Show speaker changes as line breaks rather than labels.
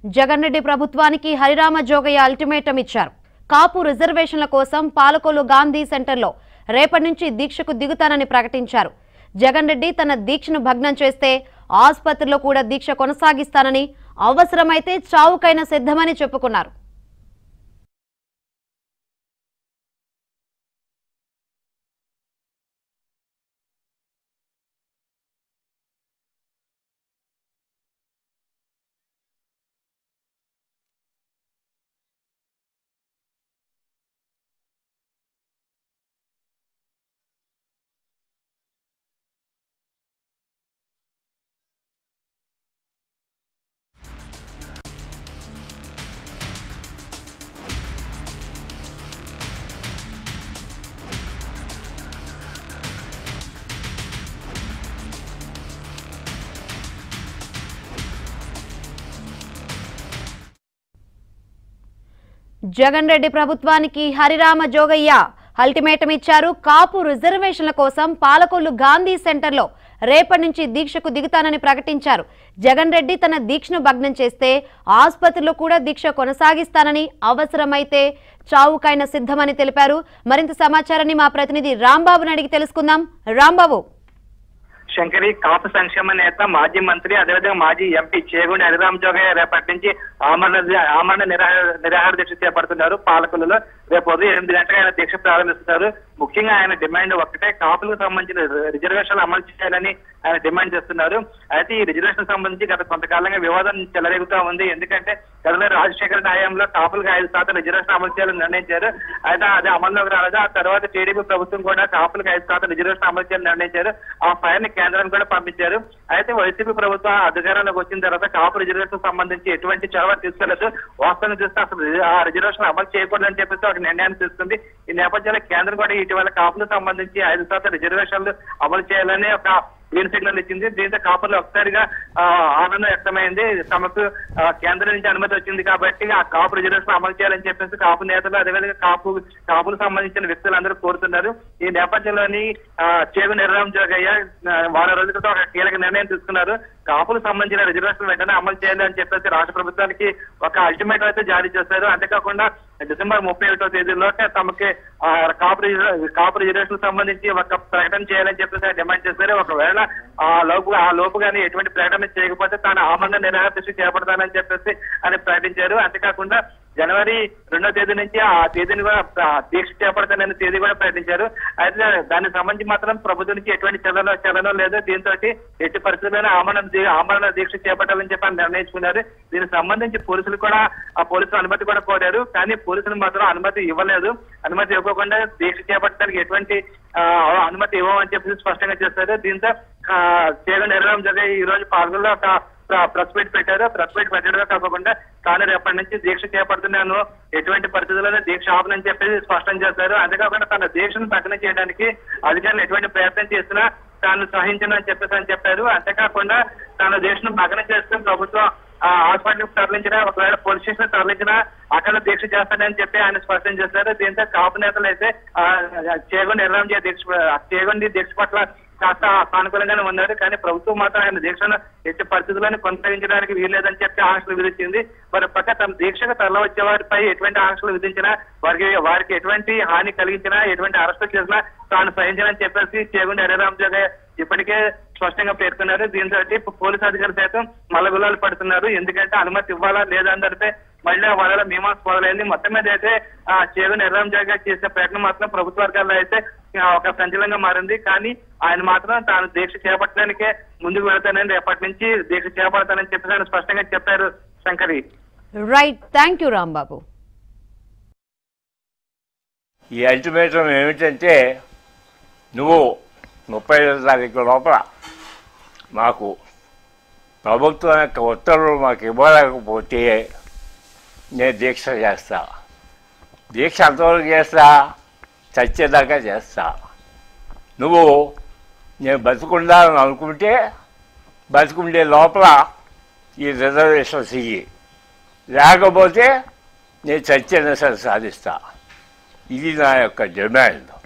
జగన్ రెడ్డి ప్రభుత్వానికి హరిరామ జోగయ్య అల్టిమేటం ఇచ్చారు కాపు రిజర్వేషన్ల కోసం పాలకొల్లు గాంధీ సెంటర్లో రేపటి నుంచి దీక్షకు దిగుతానని ప్రకటించారు జగన్ రెడ్డి తన దీక్షను భగ్నం చేస్తే ఆసుపత్రిలో కూడా దీక్ష కొనసాగిస్తానని అవసరమైతే చావుకైనా సిద్ధమని చెప్పుకున్నారు జగన్ రెడ్డి ప్రభుత్వానికి హరిరామ జోగయ్య అల్టిమేటం ఇచ్చారు కాపు రిజర్వేషన్ల కోసం పాలకొల్లు గాంధీ సెంటర్లో రేపటి నుంచి దీక్షకు దిగుతానని ప్రకటించారు జగన్ రెడ్డి తన దీక్షను భగ్నం చేస్తే ఆసుపత్రిలో కూడా దీక్ష కొనసాగిస్తానని అవసరమైతే చావుకైనా సిద్ధమని తెలిపారు మరింత సమాచారాన్ని మా ప్రతినిధి రాంబాబుని అడిగి తెలుసుకుందాం రాంబాబు
శంకరి కాపు సంక్షేమ నేత మాజీ మంత్రి అదేవిధంగా మాజీ ఎంపీ చేగుండి హరిరామ్ జోగయ్య రేపటి నుంచి ఆమరణ ఆమరణ నిరాహార నిరాహార దీక్ష చేపడుతున్నారు పాలకులలో రేపు ఉదయం ఎనిమిది గంటలకు ఆయన దీక్ష ప్రారంభిస్తున్నారు ముఖ్యంగా ఆయన డిమాండ్ ఒక్కటే కాపులకు సంబంధించిన రిజర్వేషన్లు అమలు చేయాలని ఆయన డిమాండ్ చేస్తున్నారు అయితే ఈ రిజర్వేషన్ సంబంధించి గత కొంతకాలంగా వివాదం చెలరేగుతా ఉంది ఎందుకంటే గతంలో రాజశేఖర హయాంలో కాపులకు ఐదు శాతం రిజర్వేషన్ అమలు చేయాలని నిర్ణయించారు అయితే అది అమల్లోకి రాలేదు ఆ తర్వాత టీడీపీ ప్రభుత్వం కూడా కాపులకు ఐదు శాతం రిజర్వేషన్ అమలు చేయాలని నిర్ణయించారు ఆ ఫైల్ ని కేంద్రానికి కూడా పంపించారు అయితే వైసీపీ ప్రభుత్వం అధికారంలోకి వచ్చిన తర్వాత కాపు రిజర్వేషన్ సంబంధించి ఎటువంటి చొరవ తీసుకోలేదు వాస్తవంగా చూస్తే అసలు ఆ రిజర్వేషన్ అమలు చేయకూడదని చెప్పేసి ఒక నిర్ణయాన్ని తీసుకుంది ఈ నేపథ్యంలో కేంద్రం కూడా ఇటీవల కాపులకు సంబంధించి ఐదు శాతం రిజర్వేషన్లు అమలు చేయాలని ఒక గ్రీన్ సిగ్నల్ ఇచ్చింది దీంతో కాపులు ఒకసారిగా ఆ, ఆనందం వ్యక్తమైంది తమకు ఆ, కేంద్రం నుంచి అనుమతి వచ్చింది కాబట్టి ఆ కాపు రిజర్వేషన్ అమలు చేయాలని చెప్పేసి కాపు నేతలు అదేవిధంగా కాపు కాపులకు సంబంధించిన వ్యక్తులందరూ కోరుతున్నారు ఈ నేపథ్యంలోని ఆ, చేగు నిర్రామ్ జోగయ్య ఆ, వారం రోజుల క్రితం ఒక కీలక నిర్ణయం తీసుకున్నారు కాపులకు సంబంధించిన రిజర్వేషన్ వెంటనే అమలు చేయాలి అని చెప్పేసి రాష్ట్ర ప్రభుత్వానికి ఒక అల్టిమేట్ అయితే జారీ చేశారు అంతేకాకుండా డిసెంబర్ ముప్పై ఒకటో తేదీలోనే తమకి ఆ, కాపు రిజర్వ్- కాపు రిజర్వేషన్ సంబంధించి ఒక ప్రకటన చేయాలని చెప్పేసి ఆయన డిమాండ్ చేశారు ఒకవేళ ఆ లోపు ఆ లోపు కానీ ఎటువంటి ప్రకటన చేయకపోతే తాను ఆమరణ నిరాహార దీక్ష చేపడతానని చెప్పేసి ఆయన ప్రకటించారు అంతేకాకుండా జనవరి రెండో తేదీ నుంచి ఆ తేదీని కూడా ఆ, దీక్ష చేపడతానని తేదీ కూడా ప్రకటించారు అయితే దానికి సంబంధించి మాత్రం ప్రభుత్వం నుంచి ఎటువంటి చలనం చలనం లేదు దీంతో ఎట్టి పరిస్థితుల్లోనే ఆమరణ దీ- ఆమరణ దీక్ష చేపట్టాలని చెప్పి ఆయన నిర్ణయించుకున్నారు దీనికి సంబంధించి పోలీసులు కూడా ఆ పోలీసులు అనుమతి కూడా కోరారు కానీ పోలీసులు మాత్రం అనుమతి ఇవ్వలేదు అనుమతి ఇవ్వకుండా దీక్ష చేపట్టడానికి ఎటువంటి ఆ, అనుమతి ఇవ్వమని చెప్పి స్పష్టంగా చేశారు దీంతో ఆ, చేగండి నిర్ణయం జరిగే ఈ రోజు పాల్గొనలో ఒక ప్ర- ప్రెస్ మీట్ పెట్టారు ప్రెస్ మీట్ పెట్టడమే కాకుండా తాను రేపటి నుంచి దీక్ష చేపడుతున్నాను ఎటువంటి పరిస్థితుల్లోనే దీక్ష ఆపనని చెప్పేసి స్పష్టం చేశారు అంతేకాకుండా తన దీక్షను పక్కన చేయడానికి అధికారులు ఎటువంటి ప్రయత్నం చేసినా తాను సహించను అని చెప్పేసి అని చెప్పారు అంతేకాకుండా తన దీక్షను పక్కన చేస్తూ ప్రభుత్వం ఆ హాస్పిటల్ తరలించినా ఒకవేళ పోలీస్ స్టేషన్ తరలించినా అక్కడ దీక్ష చేస్తానని చెప్పి ఆయన స్పష్టం చేశారు దీంతో కాపు నేతలు అయితే ఆ, చేగొండి నిర్ణయం చే దీక్ష చేగొండి దీక్ష పట్ల కాస్త సానుకూలంగానే ఉన్నారు కానీ ప్రభుత్వం మాత్రం ఆయన దీక్షను ఎట్టి పరిస్థితుల్లోనే కొనసాగించడానికి వీల్లేదని చెప్పి ఆంక్షలు విధించింది మరి పక్క తన దీక్షకు తరలి వచ్చే వారిపై ఎటువంటి ఆంక్షలు విధించినా వారికి వారికి ఎటువంటి హాని కలిగించినా ఎటువంటి అరెస్టు చేసినా తాను సహించనని చెప్పేసి చేగుండి హరిరామ్ జోగ ఇప్పటికే స్పష్టంగా పేర్కొన్నారు దీంతో పోలీసు అధికారులు సైతం మల్లగుల్లాలు పడుతున్నారు ఎందుకంటే అనుమతి ఇవ్వాలా లేదా అని తడితే మళ్ళీ వాళ్ళ మీమాంస మొదలైంది మొత్తం మీద అయితే ఆ చేదు నిర్ణయం జరగా చేసే ప్రయత్నం మాత్రం ప్రభుత్వ వర్గాల్లో అయితే ఆ, ఒక సంచలనంగా మారింది కానీ ఆయన మాత్రం తాను దీక్ష చేపట్టడానికే ముందుకు వెళ్తానని రేపటి నుంచి దీక్ష చేపడతానని చెప్పి ఆయన స్పష్టంగా చెప్పారు Shankari
right thank you Rambabu
ఈ అల్టిమేటం ఏమిటంటే నువ్వు ముప్పై ఐదో తారీఖు లోపల మాకు ప్రభుత్వం యొక్క ఉత్తర్వులు మాకు ఇవ్వలేకపోతే నేను దీక్ష చేస్తా దీక్ష ఎంతవరకు చేస్తా చచ్చేదాకా చేస్తా నువ్వు నేను బతుకుండాలని అనుకుంటే బతుకుండే లోపల ఈ రిజర్వేషన్స్ ఇయ్యి లేకపోతే నేను చచ్చిన సరే సాధిస్తా ఇది నా యొక్క డిమాండ్